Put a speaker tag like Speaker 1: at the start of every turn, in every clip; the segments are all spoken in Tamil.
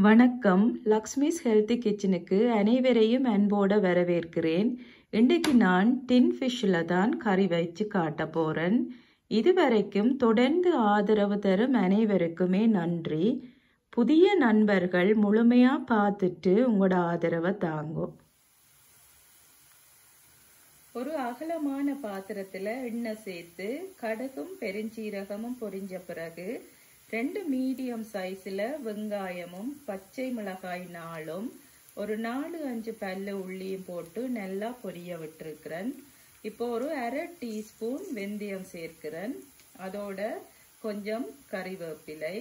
Speaker 1: வணக்கம் லக்ஷ்மிஸ் ஹெல்த்தி கிச்சனுக்கு அனைவரையும் அன்போட வரவேற்கிறேன் இன்றைக்கு நான் டின் ஃபிஷ்ஷில் தான் கறி வச்சு காட்ட போகிறேன் இதுவரைக்கும் தொடர்ந்து ஆதரவு தரும் அனைவருக்குமே நன்றி புதிய நண்பர்கள் முழுமையாக பார்த்துட்டு உங்களோட ஆதரவை தாங்கும் ஒரு அகலமான பாத்திரத்தில் எண்ணெய் சேர்த்து கடுகும் பெருஞ்சீரகமும் பொரிஞ்ச பிறகு ரெண்டு மீடியம் சைஸில் வெங்காயமும் பச்சை மிளகாய் நாளும் ஒரு நாலு அஞ்சு பல்லு உள்ளியும் போட்டு நல்லா பொரிய விட்டுருக்கிறேன் இப்போ ஒரு அரை டீஸ்பூன் வெந்தயம் சேர்க்கிறேன் அதோட கொஞ்சம் கறிவேப்பிலை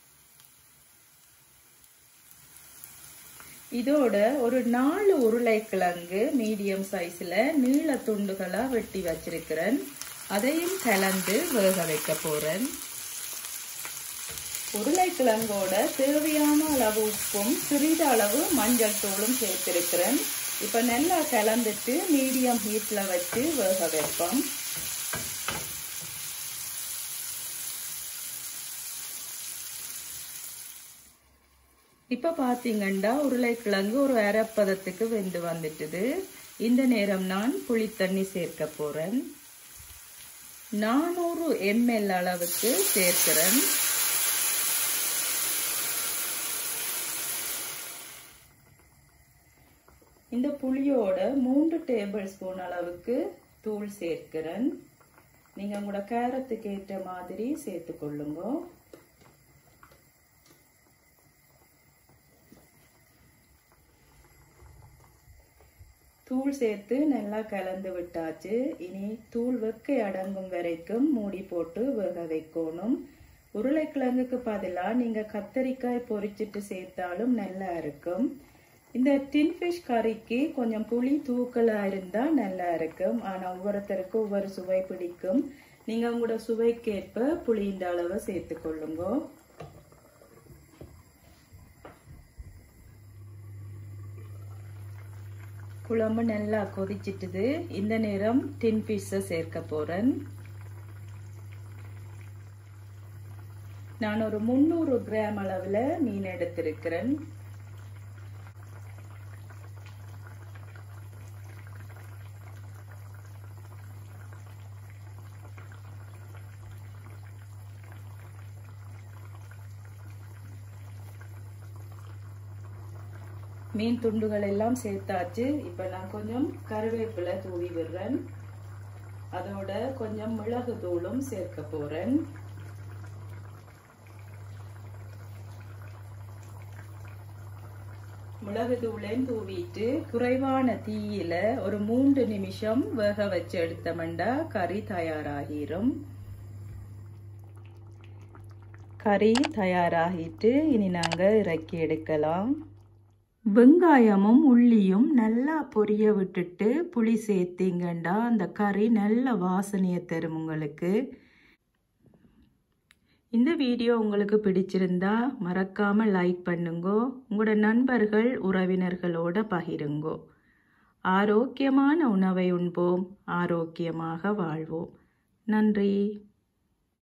Speaker 1: இதோட ஒரு நாலு உருளைக்கிழங்கு மீடியம் சைஸில் நீள துண்டுகளாக வெட்டி வச்சிருக்கிறேன் அதையும் கலந்து வேக வைக்க போகிறேன் உருளைக்கிழங்கோட தேவையான அளவு உப்பும் சிறிது அளவு மஞ்சள் தூளும் சேர்த்திருக்கிறேன் இப்போ நல்லா கலந்துட்டு மீடியம் ஹீட்டில் வச்சு வேக வைப்போம் இப்போ பார்த்தீங்கன்னா உருளைக்கிழங்கு ஒரு அரைப்பதத்துக்கு வெந்து வந்துட்டுது இந்த நேரம் நான் புளித்தண்ணி சேர்க்க போகிறேன் நானூறு எம்எல் அளவுக்கு சேர்க்கிறேன் இந்த புளியோட மூன்று டேபிள் ஸ்பூன் அளவுக்கு தூள் சேர்க்கிறேன் நீங்கள் உங்களோட கேரத்துக்கு ஏற்ற மாதிரி சேர்த்துக்கொள்ளுங்க தூள் சேர்த்து நல்லா கலந்து விட்டாச்சு இனி தூள் வெக்கை அடங்கும் வரைக்கும் மூடி போட்டு வேக வைக்கணும் உருளைக்கிழங்குக்கு பதிலாக நீங்கள் கத்தரிக்காய் பொரிச்சிட்டு சேர்த்தாலும் நல்லா இருக்கும் இந்த டின் ஃபிஷ் கறிக்கு கொஞ்சம் புளி தூக்கலாக இருந்தால் நல்லா இருக்கும் ஆனால் ஒவ்வொருத்தருக்கும் ஒவ்வொரு சுவை பிடிக்கும் நீங்கள் உங்களோட சுவைக்கேற்ப புளியின் அளவை சேர்த்துக்கொள்ளுங்க குழம்பு நல்லா கொதிச்சிட்டுது இந்த நேரம் டின் ஃபிஷ்ஷை சேர்க்க போகிறேன் நான் ஒரு முந்நூறு கிராம் அளவில் மீன் எடுத்திருக்கிறேன் மீன் துண்டுகள் எல்லாம் சேர்த்தாச்சு இப்போ நான் கொஞ்சம் கருவேப்பிலை தூவி விடுறேன் அதோட கொஞ்சம் மிளகு தூளும் சேர்க்க போறேன் மிளகு தூளையும் தூவிட்டு குறைவான தீயில ஒரு மூன்று நிமிஷம் வேக வச்சு எடுத்தமெண்டா கறி தயாராகிரும் கறி தயாராகிட்டு இனி நாங்கள் இறக்கி எடுக்கலாம் வெங்காயமும் உள்ளியும் நல்லா பொரிய விட்டுட்டு புளி சேர்த்தீங்கண்டா அந்த கறி நல்ல வாசனையை தரும் உங்களுக்கு இந்த வீடியோ உங்களுக்கு பிடிச்சிருந்தா மறக்காம லைக் பண்ணுங்கோ உங்களோட நண்பர்கள் உறவினர்களோட பகிருங்கோ ஆரோக்கியமான உணவை உண்போம் ஆரோக்கியமாக வாழ்வோம் நன்றி